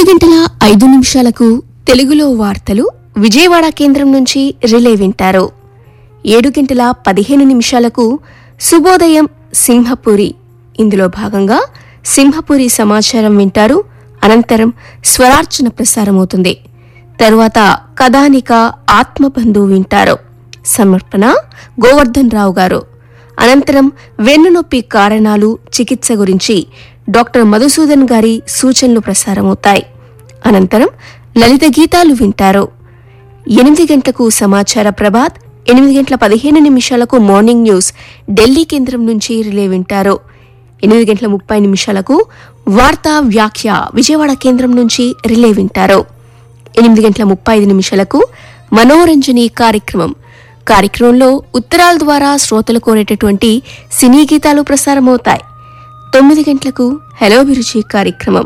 గంటల ఐదు నిమిషాలకు తెలుగులో వార్తలు విజయవాడ కేంద్రం నుంచి రిలే వింటారు ఏడు గంటల పదిహేను నిమిషాలకు శుభోదయం సింహపురి ఇందులో భాగంగా సింహపురి సమాచారం వింటారు అనంతరం స్వరార్చన ప్రసారమవుతుంది తరువాత కథానిక ఆత్మబంధు వింటారు సమర్పణ గోవర్ధన్ రావు గారు అనంతరం వెన్నునొప్పి కారణాలు చికిత్స గురించి డాక్టర్ మధుసూదన్ గారి సూచనలు ప్రసారమవుతాయి అనంతరం లలిత గీతాలు వింటారు ఎనిమిది గంటలకు సమాచార ప్రభాత్ ఎనిమిది గంటల పదిహేను నిమిషాలకు మార్నింగ్ న్యూస్ ఢిల్లీ కేంద్రం నుంచి రిలే వింటారు ఎనిమిది గంటల ముప్పై నిమిషాలకు వార్తా వ్యాఖ్య విజయవాడ కేంద్రం నుంచి రిలే వింటారు ఎనిమిది గంటల ముప్పై ఐదు నిమిషాలకు మనోరంజని కార్యక్రమం కార్యక్రమంలో ఉత్తరాల ద్వారా శ్రోతలు కోరేటటువంటి సినీ గీతాలు ప్రసారమవుతాయి తొమ్మిది గంటలకు హలో అభిరుచి కార్యక్రమం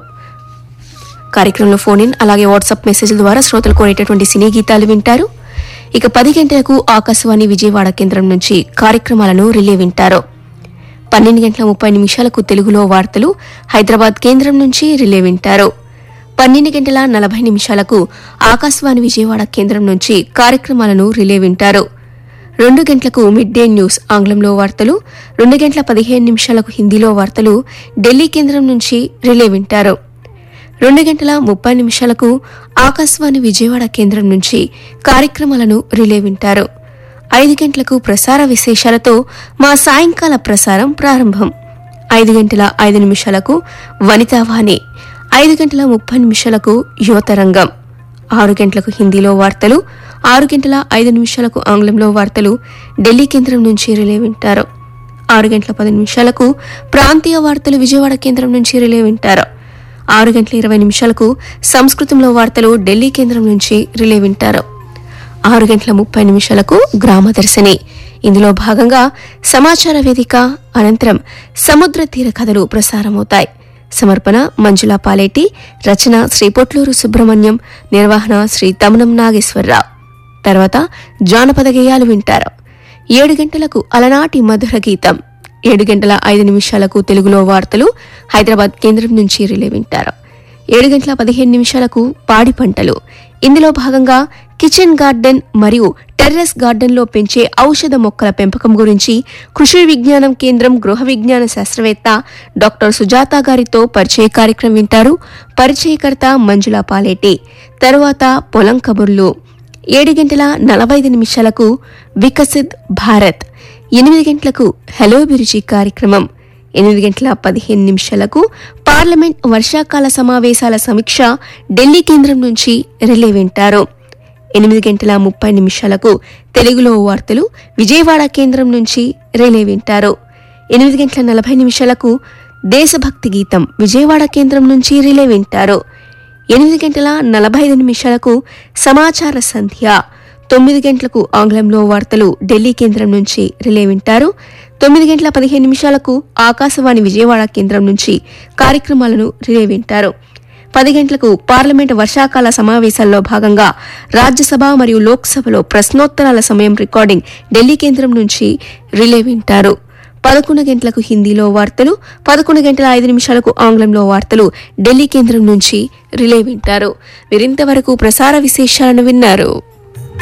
కార్యక్రమంలో ఫోన్ ఇన్ అలాగే వాట్సాప్ మెసేజ్ల ద్వారా శ్రోతలు కోరేటటువంటి సినీ గీతాలు వింటారు ఇక పది గంటలకు ఆకాశవాణి విజయవాడ కేంద్రం నుంచి కార్యక్రమాలను రిలే వింటారు పన్నెండు గంటల ముప్పై నిమిషాలకు తెలుగులో వార్తలు హైదరాబాద్ కేంద్రం నుంచి రిలే వింటారు పన్నెండు గంటల నలభై నిమిషాలకు ఆకాశవాణి విజయవాడ కేంద్రం నుంచి కార్యక్రమాలను రిలే వింటారు రెండు గంటలకు మిడ్ డే న్యూస్ ఆంగ్లంలో వార్తలు రెండు గంటల పదిహేను నిమిషాలకు హిందీలో వార్తలు ఢిల్లీ కేంద్రం నుంచి రిలే వింటారు రెండు గంటల ముప్పై నిమిషాలకు ఆకాశవాణి విజయవాడ కేంద్రం నుంచి కార్యక్రమాలను రిలే వింటారు ఐదు గంటలకు ప్రసార విశేషాలతో మా సాయంకాల ప్రసారం ప్రారంభం ఐదు గంటల ఐదు నిమిషాలకు వనితావాణి ఐదు గంటల ముప్పై నిమిషాలకు యువతరంగం ఆరు గంటలకు హిందీలో వార్తలు ఆరు గంటల ఐదు నిమిషాలకు ఆంగ్లంలో వార్తలు ఢిల్లీ కేంద్రం నుంచి రిలే వింటారు ఆరు గంటల పది నిమిషాలకు ప్రాంతీయ వార్తలు విజయవాడ కేంద్రం నుంచి రిలే వింటారు ఆరు గంటల ఇరవై నిమిషాలకు సంస్కృతంలో వార్తలు ఢిల్లీ కేంద్రం నుంచి రిలే వింటారు ఆరు గంటల ముప్పై నిమిషాలకు గ్రామదర్శిని ఇందులో భాగంగా సమాచార వేదిక అనంతరం సముద్ర తీర కథలు ప్రసారమవుతాయి సమర్పణ మంజుల పాలేటి రచన శ్రీ పొట్లూరు సుబ్రహ్మణ్యం నిర్వహణ శ్రీ తమనం నాగేశ్వరరావు తర్వాత జానపద గేయాలు వింటారు ఏడు గంటలకు అలనాటి మధుర గీతం ఏడు గంటల ఐదు నిమిషాలకు తెలుగులో వార్తలు హైదరాబాద్ కేంద్రం నుంచి రిలే వింటారు ఏడు గంటల పదిహేను నిమిషాలకు పాడి పంటలు ఇందులో భాగంగా కిచెన్ గార్డెన్ మరియు టెర్రస్ గార్డెన్లో పెంచే ఔషధ మొక్కల పెంపకం గురించి కృషి విజ్ఞానం కేంద్రం గృహ విజ్ఞాన శాస్త్రవేత్త డాక్టర్ సుజాత గారితో పరిచయ కార్యక్రమం వింటారు పరిచయకర్త మంజుల పాలేటి తరువాత పొలం కబుర్లు ఏడు గంటల నలభై ఐదు నిమిషాలకు వికసిత్ భారత్ ఎనిమిది గంటలకు హలో అభిరుచి కార్యక్రమం ఎనిమిది గంటల పదిహేను నిమిషాలకు పార్లమెంట్ వర్షాకాల సమావేశాల సమీక్ష ఢిల్లీ కేంద్రం నుంచి రిలే వింటారు ఎనిమిది గంటల ముప్పై నిమిషాలకు తెలుగులో వార్తలు విజయవాడ కేంద్రం నుంచి రిలే వింటారు ఎనిమిది గంటల నలభై నిమిషాలకు దేశభక్తి గీతం విజయవాడ కేంద్రం నుంచి రిలే వింటారు ఎనిమిది గంటల నలభై ఐదు నిమిషాలకు సమాచార సంధ్య తొమ్మిది గంటలకు ఆంగ్లంలో వార్తలు ఢిల్లీ కేంద్రం నుంచి రిలే వింటారు తొమ్మిది గంటల పదిహేను నిమిషాలకు ఆకాశవాణి విజయవాడ కేంద్రం నుంచి కార్యక్రమాలను రిలే వింటారు పది గంటలకు పార్లమెంట్ వర్షాకాల సమావేశాల్లో భాగంగా రాజ్యసభ మరియు లోక్సభలో ప్రశ్నోత్తరాల సమయం రికార్డింగ్ ఢిల్లీ కేంద్రం నుంచి రిలే వింటారు పదకొండు గంటలకు హిందీలో వార్తలు పదకొండు గంటల ఐదు నిమిషాలకు ఆంగ్లంలో వార్తలు ఢిల్లీ కేంద్రం నుంచి రిలే వింటారు వీరింతవరకు ప్రసార విశేషాలను విన్నారు